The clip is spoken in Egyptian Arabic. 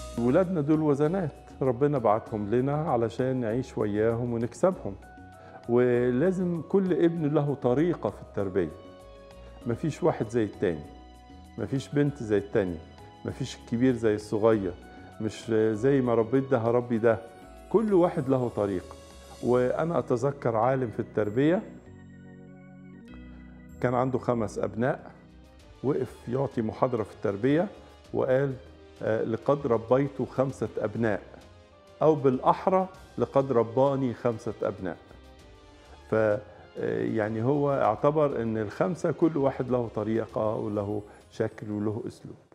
ولادنا دول وزنات ربنا بعتهم لنا علشان نعيش وياهم ونكسبهم ولازم كل ابن له طريقة في التربية مفيش واحد زي التاني مفيش بنت زي التانية مفيش الكبير زي الصغير مش زي ما ربيت ده هربي ده كل واحد له طريقة وأنا أتذكر عالم في التربية كان عنده خمس أبناء وقف يعطي محاضرة في التربية وقال آه، لقد ربيت خمسة أبناء أو بالأحرى لقد رباني خمسة أبناء ف آه، يعني هو اعتبر ان الخمسه كل واحد له طريقه وله شكل وله اسلوب